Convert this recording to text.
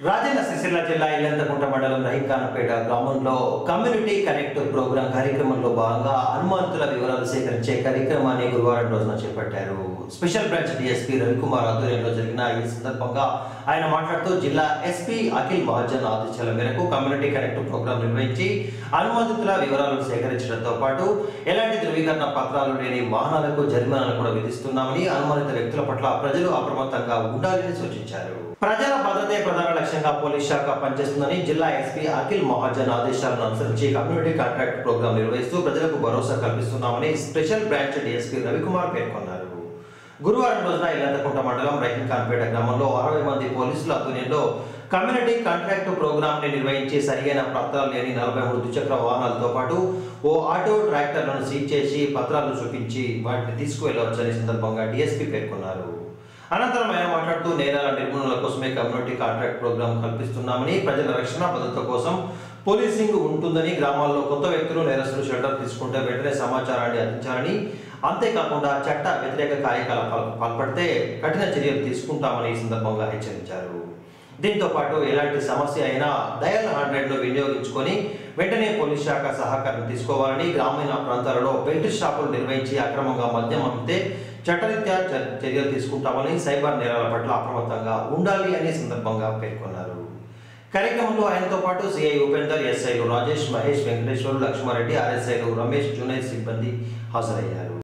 రాజన్న సిరిసిల్ల జిల్లా ఇల్లంతకుంట మండలం రహికానపేట గ్రామంలో కమ్యూనిటీ కనెక్ట్ ప్రోగ్రాం కార్యక్రమంలో భాగంగా అనుమానితుల వివరాలు సేకరించే కార్యక్రమాన్ని గురువారం రోజున చేపట్టారు స్పెషల్ బ్రాంచ్ డిఎస్పీ రవికుమార్ ఆధ్వర్యంలో జరిగిన ఈ సందర్భంగా ఆయన మాట్లాడుతూ జిల్లా ఎస్పీ అఖిల్ మహాజన్ ఆదేశాల మేరకు కమ్యూనిటీ కనెక్ట్ ప్రోగ్రాం నిర్వహించి అనుమానితుల వివరాలను సేకరించడంతో పాటు ఎలాంటి ధృవీకరణ పత్రాలు లేని వాహనాలకు జరిమానాలు కూడా విధిస్తున్నామని అనుమానిత వ్యక్తుల పట్ల ప్రజలు అప్రమత్తంగా ఉండాలని సూచించారు ప్రజల భద్రతే ప్రధాన లక్ష్యంగా పోలీస్ శాఖ పనిచేస్తుందని జిల్లా ఎస్పీ అఖిల్ మహాజన్ ఆదేశాలను అనుసరించి కమ్యూనిటీ కాంట్రాక్ట్ ప్రోగ్రాం నిర్వహిస్తూ ప్రజలకు భరోసా కల్పిస్తున్నామని స్పెషల్ బ్రాంచ్ డీఎస్పీ రవికుమార్ పేర్కొన్నారు గురువారం రోజున ఇల్లంతకుంట మండలం రైహింఖాన్పేట గ్రామంలో అరవై మంది పోలీసుల ఆధ్వర్యంలో కమ్యూనిటీ కాంట్రాక్ట్ ప్రోగ్రామ్ ని నిర్వహించి సరియైన పత్రాలు లేని నలభై మూడు ద్విచక్ర వాహనాలతో పాటు ఓ ఆటో ట్రాక్టర్లను సీజ్ చేసి పత్రాలు చూపించి వాటిని తీసుకువెళ్లవచ్చని సందర్భంగా డీఎస్పీ పేర్కొన్నారు అనంతరం ఆయన మాట్లాడుతూ నేరాల నిర్మూలన కోసమే కమ్యూనిటీ కాంట్రాక్ట్ ప్రోగ్రాం కల్పిస్తున్నామని ప్రజల రక్షణ భద్రత కోసం పోలీసింగ్ ఉంటుందని గ్రామాల్లో కొత్త వ్యక్తులు నేరస్తులు షెల్టర్ తీసుకుంటే వెంటనే సమాచారాన్ని అందించాలని అంతేకాకుండా చట్ట వ్యతిరేక కార్యకలాపాలకు పాల్పడితే కఠిన చర్యలు తీసుకుంటామని ఈ సందర్భంగా హెచ్చరించారు దీంతో పాటు ఎలాంటి సమస్య అయినా డయల్ హండ్రెడ్ ను వినియోగించుకొని వెంటనే పోలీస్ శాఖ సహకారం తీసుకోవాలని గ్రామీణ ప్రాంతాలలో బెల్ట్ షాపులు నిర్వహించి అక్రమంగా మద్యం అమ్మితే చట్టరీత్యా చ- చర్యలు తీసుకుంటామని సైబర్ నేరాల పట్ల అప్రమత్తంగా ఉండాలి అనే సందర్భంగా పేర్కొన్నారు కార్యక్రమంలో ఆయనతో పాటు సిఐ ఉపేందర్ ఎస్ఐలు రాజేష్ మహేష్ వెంకటేశ్వరు లక్ష్మారెడ్డి ఆర్ఎస్ఐలు రమేష్ జూనియర్ సిబ్బంది హాజరయ్యారు